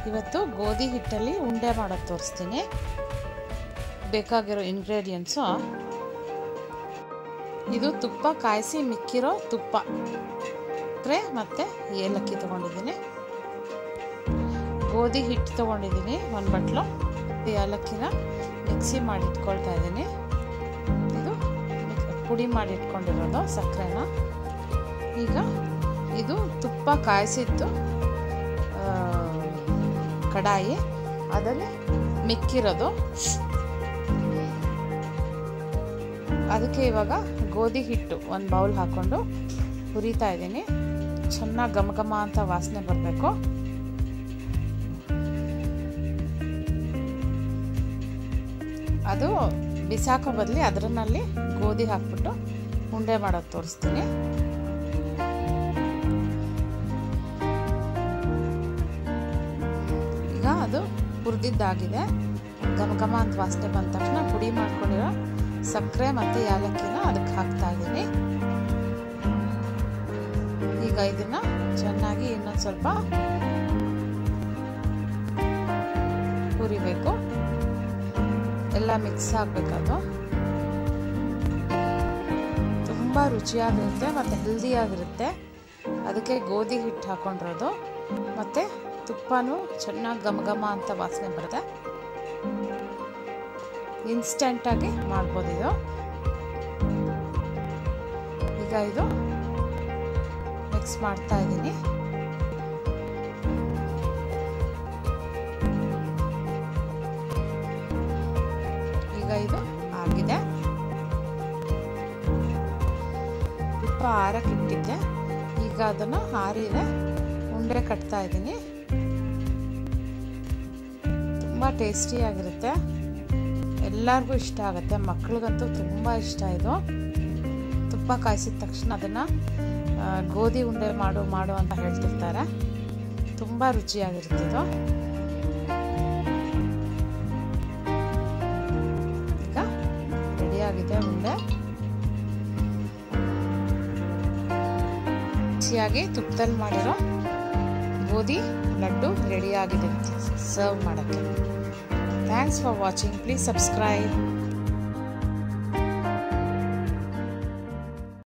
ಇವತ್ತು ಗೋಧಿ ಹಿಟ್ಟಲ್ಲಿ ಉಂಡೆ ಮಾಡೋದು ತೋರಿಸ್ತೀನಿ ಬೇಕಾಗಿರೋ ಇಂಗ್ರೀಡಿಯೆಂಟ್ಸು ಇದು ತುಪ್ಪ ಕಾಯಿಸಿ ಮಿಕ್ಕಿರೋ ತುಪ್ಪ ಸಕ್ಕರೆ ಮತ್ತು ಏಲಕ್ಕಿ ತೊಗೊಂಡಿದ್ದೀನಿ ಗೋಧಿ ಹಿಟ್ಟು ತೊಗೊಂಡಿದ್ದೀನಿ ಒಂದು ಬಟ್ಲು ಏಲಕ್ಕಿನ ಮಿಕ್ಸಿ ಮಾಡಿ ಇಟ್ಕೊಳ್ತಾ ಇದ್ದೀನಿ ಇದು ಪುಡಿ ಮಾಡಿ ಇಟ್ಕೊಂಡಿರೋದು ಸಕ್ಕರೆನ ಈಗ ಇದು ತುಪ್ಪ ಕಾಯಿಸಿದ್ದು ಕಡಾಯಿ ಅದರಲ್ಲಿ ಮಿಕ್ಕಿರೋದು ಅದಕ್ಕೆ ಇವಾಗ ಗೋಧಿ ಹಿಟ್ಟು ಒಂದು ಬೌಲ್ ಹಾಕ್ಕೊಂಡು ಹುರಿತಾ ಇದ್ದೀನಿ ಚೆನ್ನಾಗಿ ಘಮ ಘಮ ಅಂತ ವಾಸನೆ ಬರಬೇಕು ಅದು ಬಿಸಾಕೋ ಬದಲಿ ಅದರಲ್ಲಿ ಗೋಧಿ ಹಾಕ್ಬಿಟ್ಟು ಉಂಡೆ ಮಾಡೋದು ತೋರಿಸ್ತೀನಿ ಈಗ ಅದು ಹುರಿದಿದ್ದಾಗಿದೆ ಘಮ ಘಮ ಅಂತ ವಾಸನೆ ಬಂದ ತಕ್ಷಣ ಪುಡಿ ಮಾಡ್ಕೊಂಡಿರೋ ಸಕ್ಕರೆ ಮತ್ತು ಯಾಲಕ್ಕಿನ ಅದಕ್ಕೆ ಹಾಕ್ತಾ ಇದ್ದೀನಿ ಈಗ ಇದನ್ನ ಚೆನ್ನಾಗಿ ಇನ್ನೊಂದು ಸ್ವಲ್ಪ ಹುರಿಬೇಕು ಎಲ್ಲ ಮಿಕ್ಸ್ ಆಗಬೇಕದು ತುಂಬ ರುಚಿಯಾಗಿರುತ್ತೆ ಮತ್ತು ಹೆಲ್ದಿಯಾಗಿರುತ್ತೆ ಅದಕ್ಕೆ ಗೋಧಿ ಹಿಟ್ಟು ಹಾಕೊಂಡಿರೋದು ಮತ್ತು ತುಪ್ಪನೂ ಚೆನ್ನಾಗಿ ಘಮ ಘಮ ಅಂತ ವಾಸನೆ ಬರುತ್ತೆ ಇನ್ಸ್ಟೆಂಟಾಗಿ ಮಾಡ್ಬೋದು ಇದು ಈಗ ಇದು ಮಿಕ್ಸ್ ಮಾಡ್ತಾ ಇದ್ದೀನಿ ಈಗ ಇದು ಆಗಿದೆ ತುಪ್ಪ ಆರಕ್ಕೆ ಇಟ್ಟಿದ್ದೆ ಈಗ ಅದನ್ನು ಆರಿದೆ ಉಂಡೆ ಕಟ್ತಾ ಇದ್ದೀನಿ ತುಂಬ ಟೇಸ್ಟಿಯಾಗಿರುತ್ತೆ ಎಲ್ಲರಿಗೂ ಇಷ್ಟ ಆಗುತ್ತೆ ಮಕ್ಳಿಗಂತೂ ತುಂಬ ಇಷ್ಟ ಇದು ತುಪ್ಪ ಕಾಯಿಸಿದ ತಕ್ಷಣ ಅದನ್ನು ಗೋಧಿ ಉಂಡೆ ಮಾಡು ಮಾಡು ಅಂತ ಹೇಳ್ತಿರ್ತಾರೆ ತುಂಬ ರುಚಿಯಾಗಿರುತ್ತೆ ಇದು ಈಗ ರೆಡಿಯಾಗಿದೆ ಉಂಡೆ ರುಚಿಯಾಗಿ ತುಪ್ಪದಲ್ಲಿ ಮಾಡಿರೋ ಗೋಧಿ ಲಡ್ಡು ರೆಡಿಯಾಗಿದೆ ಸರ್ವ್ ಮಾಡೋಕ್ಕೆ thanks for watching please subscribe